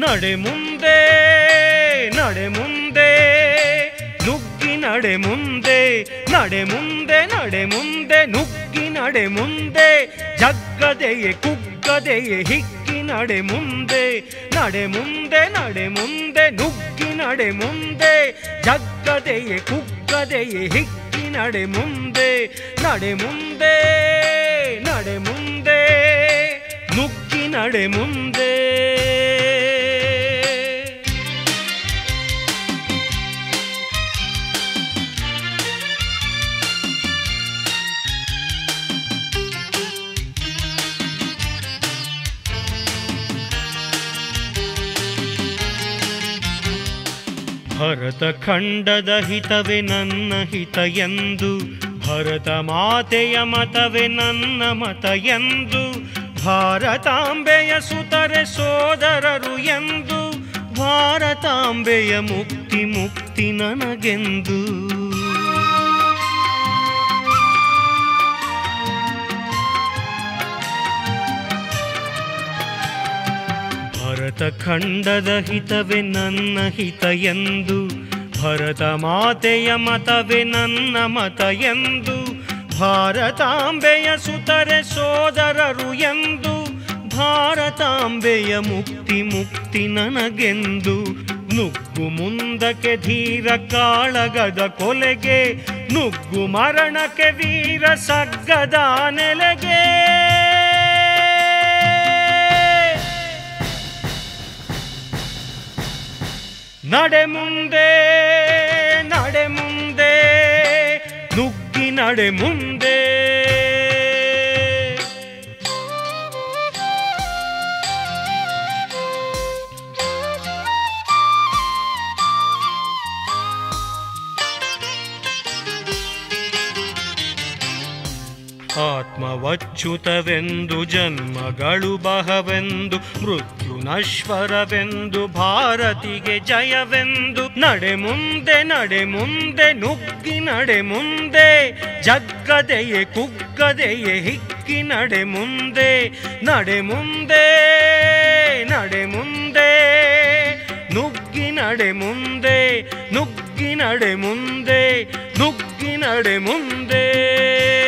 ನಡೆ ಮುಂದೆ ನಡೆ ಮುಂದೆ ನುಗ್ಗಿ ನಡೆ ಮುಂದೆ ನಡೆ ಮುಂದೆ ನಡೆ ಮುಂದೆ ನುಗ್ಗಿ ನಡೆ ಮುಂದೆ ಜಗ್ಗದೆಯೇ ಕುಗ್ಗದೆಯೇ ಹಿಕ್ಕಿ ನಡೆ ಮುಂದೆ ನಡೆ ಮುಂದೆ ನಡೆ ಮುಂದೆ ನುಗ್ಗಿ ನಡೆ ಮುಂದೆ ಜಗ್ಗದೆಯೇ ಕುಗ್ಗದೆಯೇ ಹಿಕ್ಕಿ ನಡೆ ಮುಂದೆ ನಡೆ ಮುಂದೆ ನಡೆ ಮುಂದೆ ನುಗ್ಗಿ ನಡೆ ಮುಂದೆ ಭರತ ಖಂಡದ ಹಿತವೇ ನನ್ನ ಹಿತ ಎಂದು ಭರತ ಮಾತೆಯ ಮತವೇ ನನ್ನ ಮತ ಎಂದು ಭಾರತಾಂಬೆಯ ಸುತರೆ ಸೋದರರು ಎಂದು ಭಾರತಾಂಬೆಯ ಮುಕ್ತಿ ಮುಕ್ತಿ ನನಗೆಂದು ಭರತ ಖಂಡದ ಹಿತವೇ ನನ್ನ ಹಿತ ಎಂದು ಭರತ ಮಾತೆಯ ಮತವೇ ನನ್ನ ಮತ ಎಂದು ಭಾರತಾಂಬೆಯ ಸುತರೆ ಸೋದರರು ಎಂದು ಭಾರತಾಂಬೆಯ ಮುಕ್ತಿ ಮುಕ್ತಿ ನನಗೆಂದು ನುಗ್ಗು ಮುಂದಕ್ಕೆ ಧೀರ ಕಾಳಗದ ಕೊಲೆಗೆ ನುಗ್ಗು ಮರಣಕ್ಕೆ ವೀರ ಸಗ್ಗದ ನೆಲೆಗೆ ನಡೆ ಮುಂದೆ ನಡೆ ಮುಂದೆ ನುಗ್ಗಿ ನಡೆ ಮುಂದೆ ಆತ್ಮವಚ್ಯುತವೆಂದು ಜನ್ಮಗಳು ಬಹವೆಂದು ಮೃತ್ಯು ನಶ್ವರವೆಂದು ಭಾರತಿಗೆ ಜಯವೆಂದು ನಡೆ ಮುಂದೆ ನಡೆ ಮುಂದೆ ನುಗ್ಗಿ ನಡೆ ಮುಂದೆ ಜಗ್ಗದೆಯೇ ಕುಗ್ಗದೆಯೇ ಹಿಕ್ಕಿ ನಡೆ ಮುಂದೆ ನಡೆ ಮುಂದೆ ನಡೆ ಮುಂದೆ ನುಗ್ಗಿ ನಡೆ ಮುಂದೆ ನುಗ್ಗಿ ನಡೆ ಮುಂದೆ ನುಗ್ಗಿ ನಡೆ ಮುಂದೆ